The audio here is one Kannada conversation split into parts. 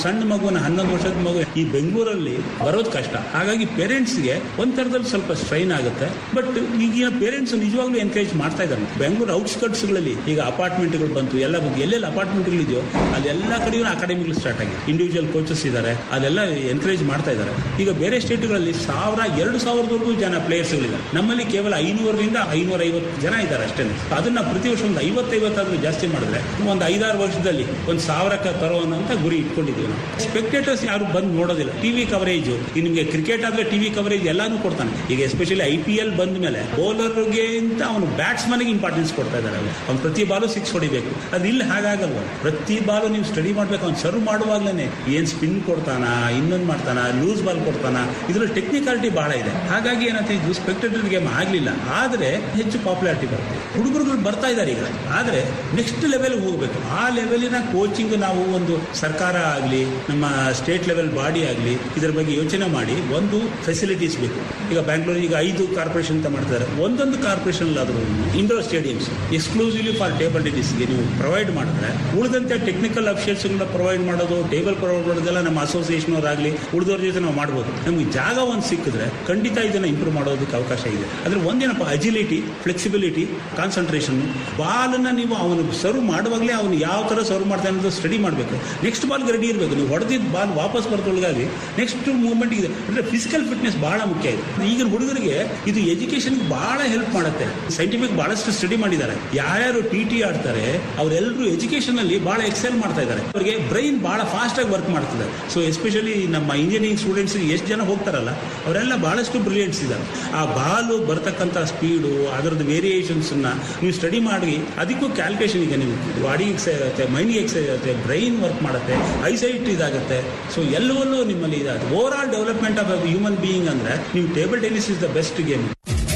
ಸಣ್ಣ ಮಗುನ ಹನ್ನೊಂದು ವರ್ಷದ ಮಗು ಈ ಬೆಂಗಳೂರಲ್ಲಿ ಬರೋದು ಕಷ್ಟ ಹಾಗಾಗಿ ಪೇರೆಂಟ್ಸ್ಗೆ ಒಂದ್ ತರದಲ್ಲಿ ಸ್ವಲ್ಪ ಸ್ಟ್ರೈನ್ ಆಗುತ್ತೆ ಬಟ್ ಈಗಿನ ಪೇರೆಂಟ್ಸ್ ನಿಜವಾಗ್ಲೂ ಎನ್ಕರೇಜ್ ಮಾಡ್ತಾ ಇದ್ದಾರೆ ಬೆಂಗಳೂರು ಔಟ್ಸ್ಕಟ್ಸ್ಗಳಲ್ಲಿ ಈಗ ಅಪಾರ್ಟ್ಮೆಂಟ್ಗಳು ಬಂತು ಎಲ್ಲ ಬಂತು ಎಲ್ಲೆಲ್ಲ ಅಪಾರ್ಟ್ಮೆಂಟ್ಗಳಿದೆಯೋ ಅಲ್ಲೆಲ್ಲ ಕಡೆಯೂ ಅಕಾಡೆಮಿಗಳು ಸ್ಟಾರ್ಟ್ ಆಗಿದೆ ಇಂಡಿವಿಜುವಲ್ ಕೋಚಸ್ ಇದ್ದಾರೆ ಅದೆಲ್ಲ ಎನ್ಕರೇಜ್ ಮಾಡ್ತಾ ಇದ್ದಾರೆ ಈಗ ಬೇರೆ ಸ್ಟೇಟ್ಗಳಲ್ಲಿ ಸಾವಿರ ಎರಡು ಸಾವಿರದವರೆಗೂ ಜನ ಪ್ಲೇಯರ್ಸ್ಗಳಿದ್ದಾರೆ ನಮ್ಮಲ್ಲಿ ಕೇವಲ ಐನೂರರಿಂದ ಐನೂರ ಐವತ್ತು ಜನ ಇದ್ದಾರೆ ಅಷ್ಟೇ ಅದನ್ನ ಪ್ರತಿ ವರ್ಷ ಒಂದು ಐವತ್ತೈವತ್ತಾದ್ರೂ ಜಾಸ್ತಿ ಮಾಡಿದ್ರೆ ಒಂದು ಐದಾರು ವರ್ಷದಲ್ಲಿ ಒಂದು ಸಾವಿರಕ್ಕೆ ತರೋವಂತ ಗುರಿ ಇಟ್ಕೊಂಡಿದ್ದೀವಿ ನಾವು ಸ್ಪೆಕ್ಟೇಟರ್ಸ್ ಯಾರು ಬಂದು ನೋಡೋದಿಲ್ಲ ಟಿವಿ ಕವರೇಜು ನಿಮಗೆ ಕ್ರಿಕೆಟ್ ಆದ್ರೆ ಟಿವಿ ಕವರೇಜ್ ಎಲ್ಲಾನು ಕೊಡ್ತಾನೆ ಈಗ ಎಸ್ಪೆಷಲಿ ಐ ಪಿ ಎಲ್ ಬಂದ ಮೇಲೆ ಬೌಲರ್ಗೆ ಅಂತ ಅವನು ಬ್ಯಾಟ್ಸ್ಮನ್ಗೆ ಇಂಪಾರ್ಟೆನ್ಸ್ ಕೊಡ್ತಾ ಇದ್ದಾರೆ ಅವ್ನು ಪ್ರತಿ ಬಾಲು ಸಿಕ್ಸ್ ಹೊಡಿಬೇಕು ಅದು ಇಲ್ಲಿ ಹಾಗಾಗಲ್ವ ಪ್ರತಿ ಬಾಲು ನೀವು ಸ್ಟಡಿ ಮಾಡ್ಬೇಕು ಅವ್ನು ಸರ್ವ್ ಮಾಡುವಾಗ್ಲೇ ಏನ್ ಸ್ಪಿನ್ ಕೊಡ್ತಾನ ಇನ್ನೊಂದು ಮಾಡ್ತಾನ ಲೂಸ್ ಬಾಲ್ ಕೊಡ್ತಾನ ಇದ್ರಲ್ಲಿ ಟೆಕ್ನಿಕಾಲಿಟಿ ಬಹಳ ಇದೆ ಹಾಗಾಗಿ ಏನಂತ ಇದು ಸ್ಪೆಕ್ಟೇಟರ್ ಗೇಮ್ ಆಗ್ಲಿಲ್ಲ ಆದ್ರೆ ಹೆಚ್ಚು ಪಾಪ್ಯುಲಾರಿಟಿ ಬರುತ್ತೆ ಹುಡುಗರುಗಳು ಬರ್ತಾ ಇದ್ದಾರೆ ಈಗ ಆದ್ರೆ ನೆಕ್ಸ್ಟ್ ಲೆವೆಲ್ ಹೋಗ್ಬೇಕು ಆ ಲೆವೆಲಿನ ಕೋಚಿಂಗ್ ನಾವು ಒಂದು ಸರ್ಕಾರ ಆಗಲಿ ನಮ್ಮ ಸ್ಟೇಟ್ ಲೆವೆಲ್ ಬಾಡಿ ಆಗಲಿ ಇದರ ಬಗ್ಗೆ ಯೋಚನೆ ಮಾಡಿ ಒಂದು ಫೆಸಿಲಿಟೀಸ್ ಬೇಕು ಈಗ ಬ್ಯಾಂಗ್ಳೂರ್ ಈಗ ಐದು ಕಾರ್ಪೊರೇಷನ್ ಅಂತ ಮಾಡ್ತಾರೆ ಒಂದೊಂದು ಕಾರ್ಪೊರೇಷನ್ ಆದರೂ indoor stadiums exclusively for table ಟೆನಿಸ್ಗೆ ನೀವು ಪ್ರೊವೈಡ್ ಮಾಡಿದ್ರೆ ಉಳಿದಂತೆ ಟೆಕ್ನಿಕಲ್ ಅಫಿಷಿಯಲ್ಸ್ಗಳನ್ನ ಪ್ರೊವೈಡ್ ಮಾಡೋದು ಟೇಬಲ್ ಪ್ರೊವೈಡ್ ಮಾಡೋದೆಲ್ಲ ನಮ್ಮ ಅಸೋಸಿಯೇಷನ್ ಅವರಾಗಲಿ ಉಳಿದವ್ರ ಜೊತೆ ನಾವು ಮಾಡ್ಬೋದು ನಮ್ಗೆ ಜಾಗ ಒಂದು ಸಿಕ್ಕಿದ್ರೆ ಖಂಡಿತ ಇದನ್ನ ಇಂಪ್ರೂವ್ ಮಾಡೋದಕ್ಕೆ ಅವಕಾಶ ಇದೆ ಅದ್ರ ಒಂದೇನಪ್ಪ ಅಜಿಲಿಟಿ ಫ್ಲೆಕ್ಸಿಬಿಲಿಟಿ ಕಾನ್ಸಂಟ್ರೇಷನ್ ಬಾಲನ್ನ ನೀವು ಅವನು ಸರ್ವ್ ಮಾಡುವಾಗಲೇ ಅವನು ಯಾವ ಥರ ಸರ್ವ್ ಮಾಡ್ತಾನೆ ಅನ್ನೋದು ಸ್ಟಡಿ ಮಾಡಬೇಕು ನೆಕ್ಸ್ಟ್ ಬಾಲ್ಗೆ ರೆಡಿ ಇರಬೇಕು ನೀವು ಹೊಡೆದಿದ್ದ ಬಾಲ್ ವಾಪಸ್ ಬರೋದ್ರೊಳಗಾಗಿ ನೆಕ್ಸ್ಟ್ ಮೂವ್ಮೆಂಟ್ ಇದೆ ಅಂದರೆ ಫಿಸಿಕಲ್ ಫಿಟ್ನೆಸ್ ಬಹಳ ಮುಖ್ಯ ಇದೆ ಈಗಿನ ಹುಡುಗರಿಗೆ ಇದು ಎಜುಕೇಶನ್ಗೆ ಬಹಳ ಹೆಲ್ಪ್ ಮಾಡುತ್ತೆ ಸೈಂಟಿಫಿಕ್ ಬಹಳಷ್ಟು ಸ್ಟಡಿ ಮಾಡಿದ್ದಾರೆ ಯಾರ್ಯಾರು ಟಿ ಟಿ ಆಡ್ತಾರೆ ಅವರೆಲ್ಲರೂ ಎಜುಕೇಶನ್ ಅಲ್ಲಿ ಬಹಳ ಎಕ್ಸೆಲ್ ಮಾಡ್ತಾ ಇದ್ದಾರೆ ಅವರಿಗೆ ಬ್ರೈನ್ ಬಹಳ ಫಾಸ್ಟ್ ಆಗಿ ವರ್ಕ್ ಮಾಡ್ತಿದ್ದಾರೆ ಸೊ ಎಸ್ಪೆಷಲಿ ನಮ್ಮ ಇಂಜಿನಿಯರಿಂಗ್ ಸ್ಟೂಡೆಂಟ್ಸ್ ಎಷ್ಟು ಜನ ಹೋಗ್ತಾರಲ್ಲ ಅವರೆಲ್ಲ ಬಹಳಷ್ಟು ಬ್ರಿಲಿಯಂಟ್ಸ್ ಇದ್ದಾರೆ ಆ ಬಾಲು ಬರ್ತಕ್ಕಂಥ ಸ್ಪೀಡು ಅದರದ್ದು ವೇರಿಯೇಷನ್ಸ್ ನೀವು ಸ್ಟಡಿ ಮಾಡಿ ಅದಕ್ಕೂ ಕ್ಯಾಲ್ಕುಲೇಷನ್ ಈಗ ನೀವು ಬಾಡಿ ಎಕ್ಸೈಸ್ ಆಗುತ್ತೆ ಮೈಂಡ್ ಎಕ್ಸೈಸ್ ಆಗುತ್ತೆ ಬ್ರೈನ್ ವರ್ಕ್ ಮಾಡುತ್ತೆ ಐಸೈಟ್ ಇದಾಗುತ್ತೆ ಸೊ ಎಲ್ಲವಲ್ಲೂ ನಿಮ್ಮಲ್ಲಿ ಇದಾಗುತ್ತೆ over all development of human being ಅಂದ್ರೆ ನೀವು table tennis is the best game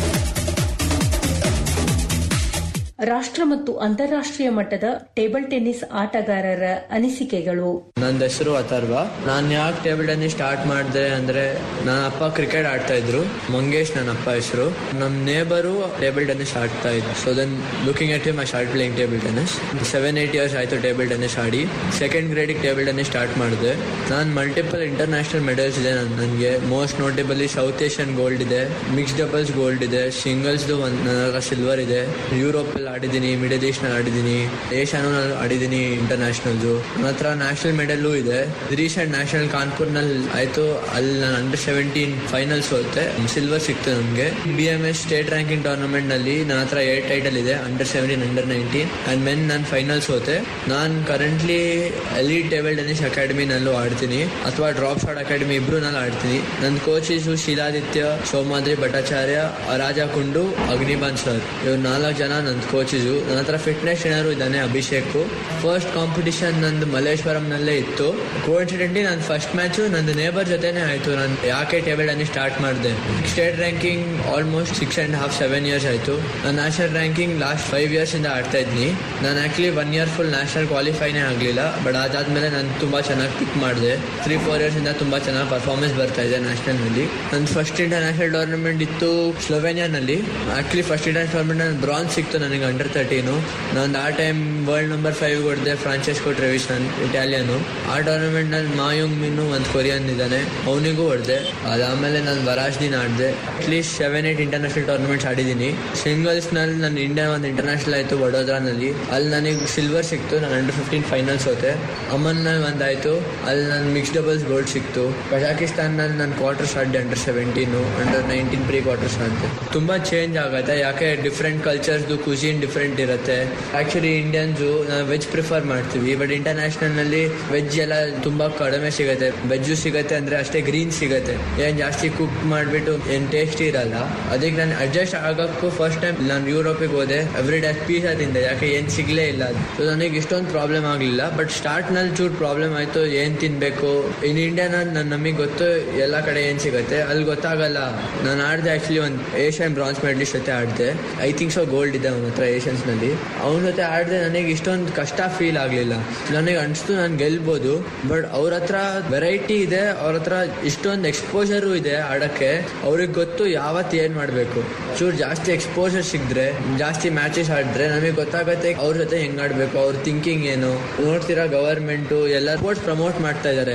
ರಾಷ್ಟ್ರ ಮತ್ತು ಅಂತಾರಾಷ್ಟ್ರೀಯ ಮಟ್ಟದ ಟೇಬಲ್ ಟೆನ್ನಿಸ್ ಆಟಗಾರರ ಅನಿಸಿಕೆಗಳು ನನ್ನ ಹೆಸರು ಅಥರ್ವ ನಾನು ಯಾಕೆ ಟೇಬಲ್ ಟೆನ್ನಿಸ್ ಸ್ಟಾರ್ಟ್ ಮಾಡಿದೆ ಅಂದ್ರೆ ನನ್ನ ಅಪ್ಪ ಕ್ರಿಕೆಟ್ ಆಡ್ತಾ ಇದ್ರು ಮಂಗೇಶ್ ನನ್ನ ಅಪ್ಪ ಹೆಸರು ನಮ್ಮ ನೇಬರು ಟೇಬಲ್ ಟೆನ್ನಿಸ್ ಆಡ್ತಾ ಇದ್ರು so then looking at him I start playing table tennis seven eight years ಆಯ್ತು ಟೇಬಲ್ ಟೆನ್ನಿಸ್ ಆಡಿ ಸೆಕೆಂಡ್ ಗ್ರೇಡಿಗೆ ಟೇಬಲ್ ಟೆನ್ನಿಸ್ ಸ್ಟಾರ್ಟ್ ಮಾಡಿದೆ ನಾನು ಮಲ್ಟಿಪಲ್ ಇಂಟರ್ನ್ಯಾಷನಲ್ ಮೆಡಲ್ಸ್ ಇದೆ ನನಗೆ most notably South Asian gold ಇದೆ ಮಿಕ್ಸ್ ಡಬಲ್ಸ್ ಗೋಲ್ಡ್ ಇದೆ ಸಿಂಗಲ್ಸ್ದು ಒಂದು ನನ್ನ ಹತ್ರ ಸಿಲ್ವರ್ ಇದೆ ಯುರೋಪಲ್ಲಿ ಆಡಿದ್ದೀನಿ ಮಿಡಲ್ ಈಸ್ಟ್ನಲ್ಲಿ ಆಡಿದ್ದೀನಿ ಏಷ್ಯಾನು ಆಡಿದ್ದೀನಿ ಇಂಟರ್ನ್ಯಾಷನಲ್ದು ನನ್ನ ಹತ್ರ ನ್ಯಾಷನಲ್ ಮೆಡಲ್ಲು ಇದೆ ರೀಸೆಂಟ್ ನ್ಯಾಷನಲ್ ಕಾನ್ಪುರ್ನಲ್ಲಿ ಆಯಿತು ಅಲ್ಲಿ ನಾನು ಅಂಡರ್ ಸೆವೆಂಟೀನ್ ಫೈನಲ್ಸ್ ಹೋಗುತ್ತೆ ಸಿಲ್ವರ್ ಸಿಕ್ತು ನನಗೆ B M S state ranking ಟೂರ್ನಮೆಂಟ್ನಲ್ಲಿ ನನ್ನ ಹತ್ರ ಏಟ್ ಟೈಟಲ್ ಇದೆ under seventeen under nineteen and men ನಾನು ಫೈನಲ್ಸ್ ಹೋತೆ ನಾನು ಕರೆಂಟ್ಲಿ ಎಲಿಟ್ ಟೇಬಲ್ ಟೆನ್ನಿಸ್ ಅಕಾಡೆಮಿನಲ್ಲೂ ಆಡ್ತೀನಿ ಅಥವಾ ಡ್ರಾಪ್ ಶಾಟ್ ಅಕಾಡೆಮಿ ಇಬ್ರು ನಾನು ಆಡ್ತೀನಿ ನನ್ನ ಕೋಚಸ್ ಶೀಲಾದಿತ್ಯ ಸೋಮಾದ್ರಿ ಭಟ್ಟಾಚಾರ್ಯ ರಾಜಾ ಕುಂಡು ಅಗ್ನಿಬಾನ್ ಸರ್ ಇವ್ರು ನಾಲ್ಕು ಜನ ನನ್ನ ಕೋಚಸು ನನ್ನ ಹತ್ರ ಫಿಟ್ನೆಸ್ ಟ್ರೈನರು ಇದ್ದಾನೆ ಅಭಿಷೇಕ್ ಫಸ್ಟ್ ಕಾಂಪಿಟಿಷನ್ ನಂದು ಮಲ್ಲೇಶ್ವರಂನಲ್ಲೇ ಇತ್ತು ಕೋಇನ್ಸಿಡೆಂಟ್ಲಿ ನನ್ನ ಫಸ್ಟ್ ಮ್ಯಾಚು ನಂದು ನೇಬರ್ ಜೊತೆನೇ ಆಯಿತು ನಾನು ಯಾಕೆ ಟೇಬಲ್ ಟೆನ್ನಿಸ್ ಸ್ಟಾರ್ಟ್ ಮಾಡಿದೆ state ranking almost six and half seven years ಆಯಿತು ನಾನು ನ್ಯಾಷನಲ್ ರ್ಯಾಂಕಿಂಗ್ ಲಾಸ್ಟ್ ಫೈವ್ ಇಯರ್ಸಿಂದ ಆಡ್ತಾ ಇದ್ದೀನಿ ನಾನು actually one year full national ಕ್ವಾಲಿಫೈನೇ ಆಗಲಿಲ್ಲ ಬಟ್ ಅದಾದಮೇಲೆ ನಾನು ತುಂಬ ಚೆನ್ನಾಗಿ ಪಿಕ್ ಮಾಡಿದೆ ತ್ರೀ ಫೋರ್ ಇಯರ್ಸಿಂದ ತುಂಬ ಚೆನ್ನಾಗಿ ಪರ್ಫಾರ್ಮೆನ್ಸ್ ಬರ್ತಾ ಇದೆ ನ್ಯಾಷನಲ್ನಲ್ಲಿ ನನ್ನ ಫಸ್ಟ್ ಇಂಟರ್ನ್ಯಾಷನಲ್ ಟೂರ್ನಮೆಂಟ್ ಇತ್ತು ಸ್ಲೋವೇನಿಯಾನಲ್ಲಿ ಆ್ಯಕ್ಚುಲಿ ಫಸ್ಟ್ ಇಂಟರ್ನ್ಯಾಷನಲ್ ಟೂರ್ನಮೆಂಟ್ ನನ್ನ ಬ್ರಾನ್ಸ್ ಸಿಕ್ತು ನನಗೆ ಅಂಡರ್ ತರ್ಟೀನು ನಾನು ಆ ಟೈಮ್ ವರ್ಲ್ಡ್ ನಂಬರ್ ಫೈವ್ ಹೊಡೆದೆ ಫ್ರಾನ್ಸೆಸ್ಕೋ ಟ್ರೆವಿಸ್ ನಾನು ಇಟಾಲಿಯನು ಆ ಟೂರ್ನಮೆಂಟ್ನಲ್ಲಿ ಮಾಯುಂಗ್ ಮಿನ್ನು ಒಂದು ಕೊರಿಯನ್ ಇದ್ದಾನೆ ಅವನಿಗೂ ಹೊಡೆದೆ ಅದಾದಮೇಲೆ ನಾನು ವರಾಜ್ದಿನ ಆಡಿದೆ at least seven eight international tournaments ಆಡಿದ್ದೀನಿ ಸಿಂಗಲ್ಸ್ನಲ್ಲಿ ನನ್ನ ಇಂಡಿಯಾ ಒಂದು ಇಂಟರ್ನ್ಯಾಷನಲ್ ಆಯಿತು ವಡೋದ್ರಾನಲ್ಲಿ ಅಲ್ಲಿ ನನಗೆ ಸಿಲ್ವರ್ ಸಿಕ್ತು ನಾನು ಅಂಡರ್ ಫಿಫ್ಟೀನ್ ಫೈನಲ್ಸ್ ಹೋತೆ ಅಮನ್ನಲ್ಲಿ ಒಂದಾಯಿತು ಅಲ್ಲಿ ನನ್ನ ಮಿಕ್ಸ್ ಡಬಲ್ಸ್ ಗೋಲ್ಡ್ ಸಿಕ್ತು ಕಜಾಕಿಸ್ತಾನ್ನಲ್ಲಿ ನಾನು ಕ್ವಾರ್ಟರ್ಸ್ ಆಡಿದೆ under seventeen under nineteen pre quarters ಆಡಿದೆ ತುಂಬ ಚೇಂಜ್ ಆಗುತ್ತೆ ಯಾಕೆ ಡಿಫ್ರೆಂಟ್ ಕಲ್ಚರ್ಸ್ದು ಕುಸಿನ್ ಡಿಫ್ರೆಂಟ್ ಇರುತ್ತೆ ಆ್ಯಕ್ಚುಲಿ ಇಂಡಿಯನ್ಸು ನಾವು ವೆಜ್ ಪ್ರಿಫರ್ ಮಾಡ್ತೀವಿ ಬಟ್ ಇಂಟರ್ನ್ಯಾಷನಲ್ನಲ್ಲಿ ವೆಜ್ ಎಲ್ಲ ತುಂಬ ಕಡಿಮೆ ಸಿಗುತ್ತೆ ವೆಜ್ಜು ಸಿಗುತ್ತೆ ಅಂದರೆ ಅಷ್ಟೇ ಗ್ರೀನ್ ಸಿಗುತ್ತೆ ಏನು ಜಾಸ್ತಿ ಕುಕ್ ಮಾಡಿಬಿಟ್ಟು ಏನು ಟೇಸ್ಟಿ ಇರಲ್ಲ ಅದಕ್ಕೆ ನಾನು ಅಡ್ಜಸ್ಟ್ ಆಗೋಕ್ಕೂ ಫಸ್ಟ್ ಟೈಮ್ ನಾನು ಯುರೋಪಿಗೆ ಹೋದೆ ಎವ್ರಿ ಡೇ ಪೀಸಾ ತಿಂದೆ ಯಾಕೆ ಏನು ಸಿಗಲೇ ಇಲ್ಲ ಅದು ಸೊ ನನಗೆ ಇಷ್ಟೊಂದು ಪ್ರಾಬ್ಲಮ್ ಆಗಲಿಲ್ಲ ಬಟ್ ಸ್ಟಾರ್ಟ್ನಲ್ಲಿ ಚೂರು ಪ್ರಾಬ್ಲಮ್ ಆಯಿತು ಏನು ತಿನ್ನಬೇಕು ಇನ್ ಇಂಡಿಯಾನ ನನ್ನ ನಮಗೆ ಗೊತ್ತು ಎಲ್ಲ ಕಡೆ ಏನು ಸಿಗುತ್ತೆ ಅಲ್ಲಿ ಗೊತ್ತಾಗಲ್ಲ ನಾನು ಆಡಿದೆ ಆ್ಯಕ್ಚುಲಿ ಒಂದು ಏಷ್ಯನ್ ಬ್ರಾನ್ಸ್ ಮೆಡಲಿಸ್ಟ್ ಜೊತೆ ಆಡಿದೆ ಐ ಥಿಂಕ್ ಸೊ ಗೋಲ್ಡ್ ಇದೆ ಅವನ ಹತ್ರ ಏಷ್ಯನ್ಸ್ನಲ್ಲಿ ಅವನ ಜೊತೆ ಆಡಿದೆ ನನಗೆ ಇಷ್ಟೊಂದು ಕಷ್ಟ ಫೀಲ್ ಆಗಲಿಲ್ಲ ನನಗೆ ಅನಿಸ್ತು ನಾನು ಗೆಲ್ಬೋದು ಬಟ್ ಅವ್ರ ಹತ್ರ ವೆರೈಟಿ ಇದೆ ಅವ್ರ ಹತ್ರ ಇಷ್ಟೊಂದು ಎಕ್ಸ್ಪೋಜರು ಇದೆ ಆಡೋಕ್ಕೆ ಅವ್ರಿಗೆ ಗೊತ್ತು ಯಾವತ್ತು ಏನು ಮಾಡಬೇಕು ಚೂರು ಜಾಸ್ತಿ ಎಕ್ಸ್ಪೋಜರ್ ಸಿಕ್ಕಿದ್ರೆ ಜಾಸ್ತಿ ಮ್ಯಾಚಸ್ ಆಡಿದ್ರೆ ನಮಗೆ ಗೊತ್ತಾಗತ್ತೆ ಅವ್ರ ಜೊತೆ ಹೆಂಗ್ ಆಡಬೇಕು ಅವ್ರ ಥಿಂಕಿಂಗ್ ಏನು ನೋಡ್ತೀರಾ ಗವರ್ಮೆಂಟು ಎಲ್ಲ ಸ್ಪೋರ್ಟ್ಸ್ ಪ್ರಮೋಟ್ ಮಾಡ್ತಾ ಇದ್ದಾರೆ